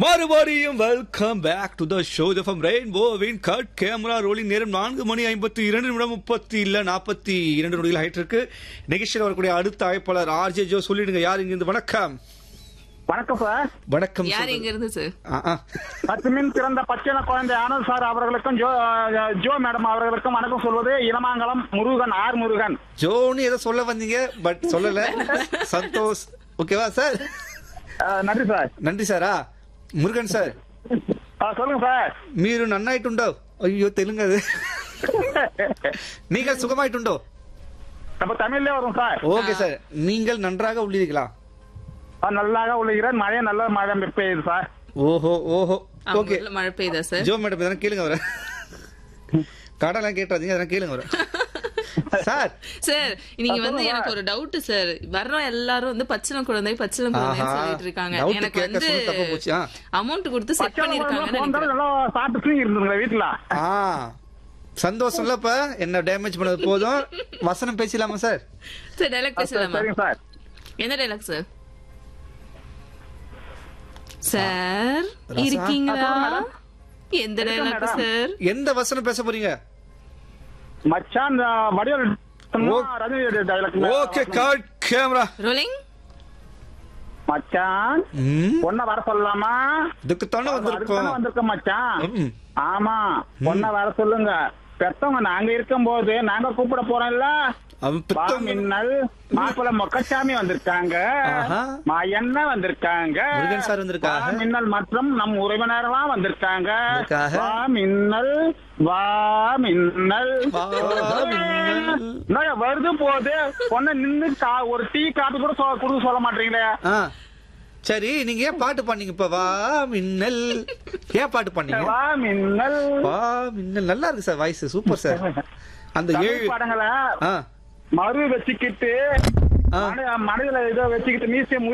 மறுபடியும் welcome back to the show from ரெயின்போவின் cut camera rolling நேரம் நான்கு மணி ஐம்பத்தி இரண்டு நிமிடம் முப்பத்தி இல்ல நாற்பத்தி இரண்டு நொடிகள் ஆயிட்டு இருக்கு நிகழ்ச்சியில் வரக்கூடிய அடுத்த அழைப்பாளர் ஆர்ஜே ஜோ சொல்லிடுங்க யார் இங்கிருந்து வணக்கம் வணக்கம் சார் வணக்கம் யார் சொல்றது. இங்க இருந்து சார் ஆ, ஆ. பத்து மின் பிறந்த பச்சின குழந்தை ஆனந்த் சார் அவர்களுக்கும் ஜோ ஜோ மேடம் அவர்களுக்கும் வணக்கம் சொல்வது இளமாங்கலம் முருகன் ஆர் முருகன் ஜோன்னு ஏதோ சொல்ல வந்தீங்க பட் சொல்லல சந்தோஷ் ஓகேவா சார் அஹ், நன்றி சார் நன்றி சாரா முருகன் சார் அஹ், சொல்லுங்க சார் మీరు నన్నైతుండో అయ్యో తెలుగు అది நீங்கள் சுகமாயிட்டுண்டோ நம்ம தமிழ்ல வரும் சார் ஓகே சார் நீங்கள் நன்றாக உள்ளீர்களா அஹ், நல்லாக உள்ளிக்கிறேன் மழை நல்ல மழை பெய்யுது சார் ஓஹோ ஓஹோ அவங்க ஓகே ஊர்ல மழை பெய்யுதா சார் ஜோ மேடம் இதெல்லாம் கேளுங்க அவரை கடலாம் கேட்டாதீங்க அதெல்லாம் கேளுங்க அவரை சார் சார் நீங்க வந்து சொல்லுங்க. எனக்கு ஒரு டவுட் சார் வர்றோம் எல்லாரும் வந்து பச்சிலம் குழந்தை பச்சிலம் குழந்தை ஆஹா. சொல்லிட்டு இருக்காங்க Doubt எனக்கு கேட்க வந்து சொல்லி தப்பா போச்சு. ஆ. அமௌண்ட் கொடுத்து செட் பச்சை குழந்தை பண்ணிருக்காங்கன்னு போன் நினைக்கிறேன் நல்லா சாப்பிட்டு தூங்கி இருந்துங்களா வீட்டுல ஆ சந்தோஷம்ல இப்ப என்ன டேமேஜ் பண்ணது போதும் வசனம் பேசலாமா சார் சார் டைலாக் பேசலாமா சரிங்க சார் என்ன டைலாக் சார் சார் ரசா? இருக்கீங்களா ஆ, சொல்லுங்க மேடம். எந்த இருக்கேன் டைலாக் மேடம். சார் எந்த வசனம் பேச போறீங்க மச்சான் அஹ், வடிவேல் ஓ- Rajini dialogue. Okay cut camera rolling மச்சான் பொண்ண வர சொல்லலாமா இதுக்கு தானே அதுக்கு வந்திருக்கோம் தானே வந்திருக்கோம் மச்சான் ம். ஆமா பொண்ண வர சொல்லுங்க பெத்தவங்க நாங்க இருக்கும் போது நாங்க கூப்பிட போறோம்ல அவன் வா பித்தம் மின்னல் மாப்பிள்ள மொக்கச்சாமி வந்திருக்காங்க ஆஹா. மாயண்ண வந்திருக்காங்க முருகன் சார் வந்திருக்காங்க. வா மின்னல் மற்றும் நம் உறவினர்லாம் வந்திருக்காங்க வந்திருக்காங்க. வா மின்னல் வா மின்னல் வா மின்னல். என்னங்க வருது போகுது பொண்ணு நின்னு கா- ஒரு டீ காபி கூட சொ- கொடுக்க சொல்ல மாட்டீங்களே ஆ சரி நீங்க ஏன் பாட்டு பண்ணீங்க இப்ப வா மின்னல் ஏன் பாட்டு பண்ணீங்க வா மின்னல் வா மின்னல் நல்லா இருக்கு சார் வாய்ஸ் சூப்பர் சார் அந்த தமிழ் ஏழு படங்களை ஆ மறு வச்சுக்கிட்டு ஆ. மனதில ஏதோ வச்சுக்கிட்டு மீசையை